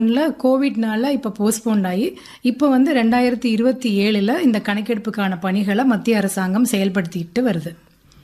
ல கோவிட்னால இப்ப போஸ்ட்போன் ஆகி இப்ப வந்து ரெண்டாயிரத்தி இருபத்தி ஏழுல இந்த கணக்கெடுப்புக்கான பணிகளை மத்திய அரசாங்கம் செயல்படுத்திட்டு வருது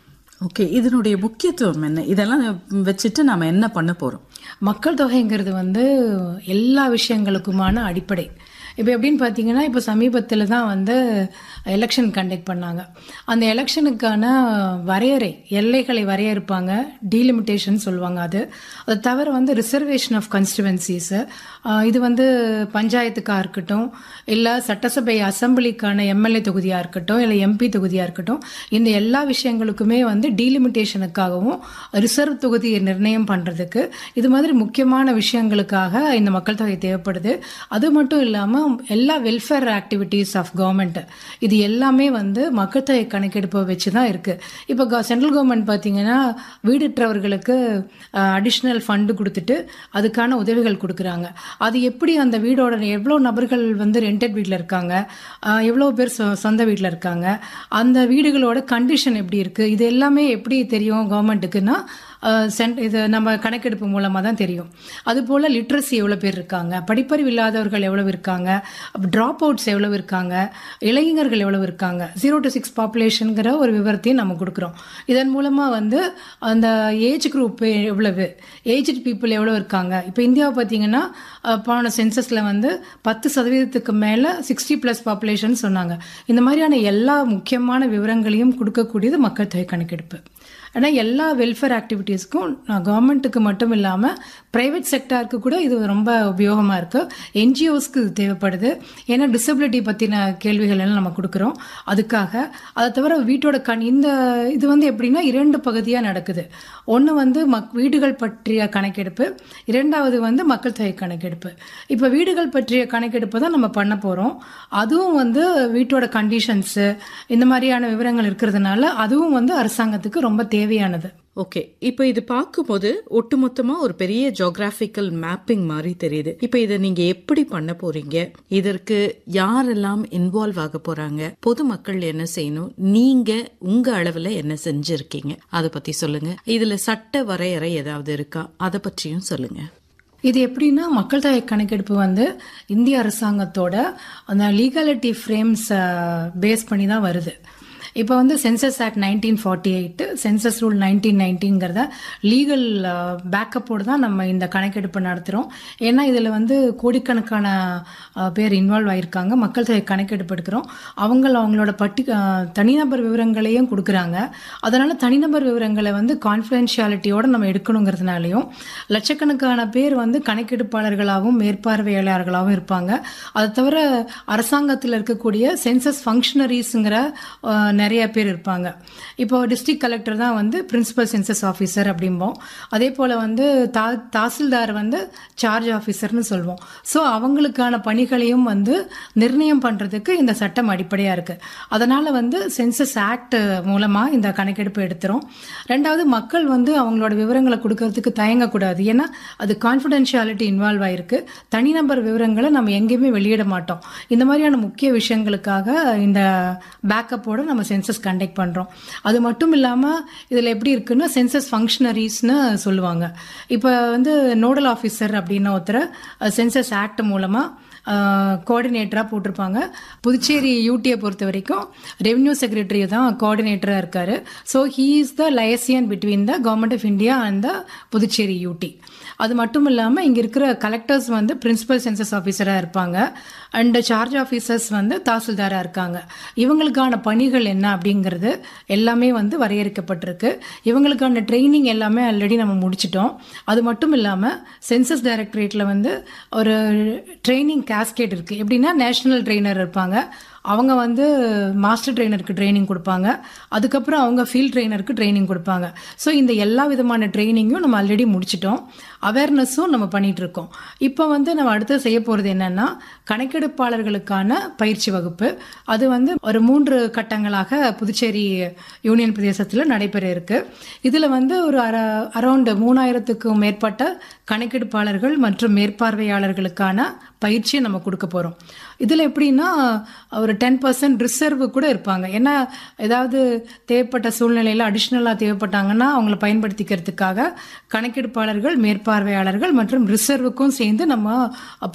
ஓகே இதனுடைய முக்கியத்துவம் என்ன இதெல்லாம் வச்சுட்டு நாம என்ன பண்ண போறோம் மக்கள் தொகைங்கிறது வந்து எல்லா விஷயங்களுக்குமான அடிப்படை இப்போ எப்படின்னு பார்த்தீங்கன்னா இப்போ சமீபத்தில் தான் வந்து எலெக்ஷன் கண்டக்ட் பண்ணாங்க அந்த எலெக்ஷனுக்கான வரையறை எல்லைகளை வரையறுப்பாங்க டீலிமிட்டேஷன் சொல்லுவாங்க அது அது தவிர வந்து ரிசர்வேஷன் ஆஃப் கான்ஸ்டிடுவன்சிஸு இது வந்து பஞ்சாயத்துக்காக இருக்கட்டும் இல்லை சட்டசபை அசம்பிளிக்கான எம்எல்ஏ தொகுதியாக இருக்கட்டும் இல்லை எம்பி தொகுதியாக இருக்கட்டும் இந்த எல்லா விஷயங்களுக்குமே வந்து டீலிமிட்டேஷனுக்காகவும் ரிசர்வ் தொகுதியை நிர்ணயம் பண்ணுறதுக்கு இது மாதிரி முக்கியமான விஷயங்களுக்காக இந்த மக்கள் தொகை தேவைப்படுது அது மட்டும் இல்லாமல் எல்லா வெல்ஃபேர் ஆக்டிவிட்டீஸ் ஆஃப் கவர்மெண்ட் இது எல்லாமே வந்து மக்கள் தொகை கணக்கெடுப்பை வச்சு தான் இருக்குது இப்போ சென்ட்ரல் கவர்மெண்ட் பார்த்தீங்கன்னா வீடற்றவர்களுக்கு அடிஷ்னல் ஃபண்டு கொடுத்துட்டு அதுக்கான உதவிகள் கொடுக்குறாங்க அது எப்படி அந்த வீடோட எவ்வளோ நபர்கள் வந்து ரெண்டட் வீட்டில் இருக்காங்க ஆஹ் எவ்வளோ பேர் சொ- சொந்த வீட்டில் இருக்காங்க அந்த வீடுகளோட கண்டிஷன் எப்படி இருக்குது இது எல்லாமே எப்படி தெரியும் கவர்மெண்ட்டுக்குன்னா சென்ட் இது நம்ம கணக்கெடுப்பு மூலமாக தான் தெரியும் அதுபோல் லிட்ரஸி எவ்வளோ பேர் இருக்காங்க படிப்பறிவு இல்லாதவர்கள் எவ்வளவு இருக்காங்க ட்ராப் அவுட்ஸ் எவ்வளவு இருக்காங்க இளைஞர்கள் எவ்வளவு இருக்காங்க ஜீரோ டு சிக்ஸ் பாப்புலேஷனுங்கிற ஒரு விவரத்தையும் நம்ம கொடுக்குறோம் இதன் மூலமாக வந்து அந்த ஏஜ் குரூப் எவ்வளவு ஏஜ்டு பீப்புள் எவ்வளோ இருக்காங்க இப்போ இந்தியாவை பார்த்தீங்கன்னா அஹ், போன சென்சஸில் வந்து பத்து சதவீதத்துக்கு மேலே சிக்ஸ்டி ப்ளஸ் பாப்புலேஷன் சொன்னாங்க இந்த மாதிரியான எல்லா முக்கியமான விவரங்களையும் கொடுக்கக்கூடியது மக்கள் தொகை கணக்கெடுப்பு ஆனால் எல்லா வெல்ஃபேர் ஆக்டிவிட்டீஸ்க்கும் கவர்மெண்ட்டுக்கு மட்டும் இல்லாமல் ப்ரைவேட் செக்டாருக்கு கூட இது ரொம்ப உபயோகமாக இருக்குது என்ஜிஓஸ்க்கு இது தேவைப்படுது ஏன்னா டிசபிலிட்டி பற்றின கேள்விகள் எல்லாம் நம்ம கொடுக்குறோம் அதுக்காக அதை தவிர வீட்டோட கண் இந்த இது வந்து எப்படின்னா இரண்டு பகுதியாக நடக்குது ஒன்று வந்து மக் வீடுகள் பற்றிய கணக்கெடுப்பு இரண்டாவது வந்து மக்கள் தொகை கணக்கெடுப்பு இப்போ வீடுகள் பற்றிய கணக்கெடுப்பு தான் நம்ம பண்ண போகிறோம் அதுவும் வந்து வீட்டோட கண்டிஷன்ஸு இந்த மாதிரியான விவரங்கள் இருக்கிறதுனால அதுவும் வந்து அரசாங்கத்துக்கு ரொம்ப தேவையானது ஓகே இப்போ இது பார்க்கும்போது ஒட்டுமொத்தமா ஒரு பெரிய ஜியோகிராபிக்கல் மேப்பிங் மாதிரி தெரியுது இப்போ இதை நீங்க எப்படி பண்ண போறீங்க இதற்கு யாரெல்லாம் இன்வால்வ் ஆக போறாங்க பொதுமக்கள் என்ன செய்யணும் நீங்க உங்க அளவுல என்ன செஞ்சிருக்கீங்க அதை பத்தி சொல்லுங்க இதுல சட்ட வரையறை ஏதாவது இருக்கா அதை பற்றியும் சொல்லுங்க இது எப்படின்னா மக்கள் தொகை கணக்கெடுப்பு வந்து இந்திய அரசாங்கத்தோட அந்த லீகாலிட்டி ஃப்ரேம்ஸ் பேஸ் பண்ணி தான் வருது இப்போ வந்து census act nineteen forty eight census rule nineteen நைன்டீன்கிறத லீகல் பேக்கப்போடு தான் நம்ம இந்த கணக்கெடுப்பு நடத்துகிறோம் ஏன்னா இதில் வந்து கோடிக்கணக்கான அஹ், பேர் இன்வால்வ் ஆயிருக்காங்க மக்கள் தொகை கணக்கெடுப்பு எடுக்கிறோம் அவங்க அவங்களோட பட்டி அஹ், தனிநபர் விவரங்களையும் கொடுக்குறாங்க அதனால தனிநபர் விவரங்களை வந்து கான்ஃபிடென்ஷியாலிட்டியோட நம்ம எடுக்கணுங்கிறதுனாலையும் லட்சக்கணக்கான பேர் வந்து கணக்கெடுப்பாளர்களாகவும் மேற்பார்வையாளர்களாகவும் இருப்பாங்க அதை தவிர அரசாங்கத்தில் இருக்கக்கூடிய சென்சஸ் ஃபங்க்ஷனரிஸுங்கிற நிறைய பேர் இருப்பாங்க இப்போ டிஸ்ட்ரிக்ட் கலெக்டர் தான் வந்து பிரின்சிபல் சென்சஸ் ஆஃபீஸர் அப்படிம்போம் அதே போல் வந்து தா தாசில்தார் வந்து சார்ஜ் ஆஃபீஸர்னு சொல்லுவோம் ஸோ அவங்களுக்கான பணிகளையும் வந்து நிர்ணயம் பண்ணுறதுக்கு இந்த சட்டம் அடிப்படையாக இருக்குது அதனால் வந்து சென்சஸ் ஆக்ட் மூலமாக இந்த கணக்கெடுப்பு எடுத்துரும் ரெண்டாவது மக்கள் வந்து அவங்களோட விவரங்களை கொடுக்கறதுக்கு தயங்கக்கூடாது ஏன்னா அது கான்ஃபிடென்ஷியாலிட்டி இன்வால்வ் ஆயிருக்கு தனிநபர் விவரங்களை நம்ம எங்கேயுமே வெளியிட மாட்டோம் இந்த மாதிரியான முக்கிய விஷயங்களுக்காக இந்த பேக்கப்போட நம்ம சென்சஸ் கண்டக்ட் பண்ணுறோம் அது மட்டும் இல்லாமல் இதில் எப்படி இருக்குன்னா சென்சஸ் ஃபங்க்ஷனரிஸ்னு சொல்லுவாங்க இப்போ வந்து நோடல் ஆஃபீஸர் அப்படின்னு ஒருத்தர் சென்சஸ் ஆக்ட் மூலமாக கோஆர்டினேட்டராக போட்டிருப்பாங்க புதுச்சேரி யூடியை பொறுத்த வரைக்கும் ரெவென்யூ செக்ரட்டரி தான் கோஆர்டினேட்டராக இருக்காரு so he is the liaison between the government of India and the Puducherry UT அது மட்டும் இல்லாமல் இங்கே இருக்கிற கலெக்டர்ஸ் வந்து பிரின்சிபல் சென்சஸ் ஆஃபீஸராக இருப்பாங்க அண்ட் சார்ஜ் ஆஃபீஸர்ஸ் வந்து தாசில்தாராக இருக்காங்க இவங்களுக்கான பணிகள் என்ன அப்படிங்கிறது எல்லாமே வந்து வரையறுக்கப்பட்டிருக்கு இவங்களுக்கான ட்ரைனிங் எல்லாமே ஆல்ரெடி நம்ம முடிச்சிட்டோம் அது மட்டும் இல்லாமல் சென்சஸ் டைரக்டரேட்டில் வந்து ஒரு ட்ரைனிங் கேஸ்கேட் இருக்குது எப்படின்னா நேஷனல் ட்ரெயினர் இருப்பாங்க அவங்க வந்து மாஸ்டர் ட்ரெயினருக்கு ட்ரைனிங் கொடுப்பாங்க அதுக்கப்புறம் அவங்க ஃபீல்ட் ட்ரெயினருக்கு ட்ரைனிங் கொடுப்பாங்க ஸோ இந்த எல்லா விதமான ட்ரைனிங்கும் நம்ம ஆல்ரெடி முடிச்சிட்டோம் அவேர்னஸும் நம்ம பண்ணிட்டு இருக்கோம் இப்போ வந்து நம்ம அடுத்து செய்ய போகிறது என்னன்னா கணக்கெடுப்பாளர்களுக்கான பயிற்சி வகுப்பு அது வந்து ஒரு மூன்று கட்டங்களாக புதுச்சேரி யூனியன் பிரதேசத்தில் நடைபெற இருக்கு இதில் வந்து ஒரு அர அரௌண்ட் மூணாயிரத்துக்கும் மேற்பட்ட கணக்கெடுப்பாளர்கள் மற்றும் மேற்பார்வையாளர்களுக்கான பயிற்சியை நம்ம கொடுக்க போகிறோம் இதில் எப்படின்னா ஒரு டென் பர்சன்ட் ரிசர்வ் கூட இருப்பாங்க ஏன்னா ஏதாவது தேவைப்பட்ட சூழ்நிலையில் அடிஷ்னலாக தேவைப்பட்டாங்கன்னா அவங்கள பயன்படுத்திக்கிறதுக்காக கணக்கெடுப்பாளர்கள் மேற்பார்வையாளர்கள் மற்றும் ரிசர்வுக்கும் சேர்ந்து நம்ம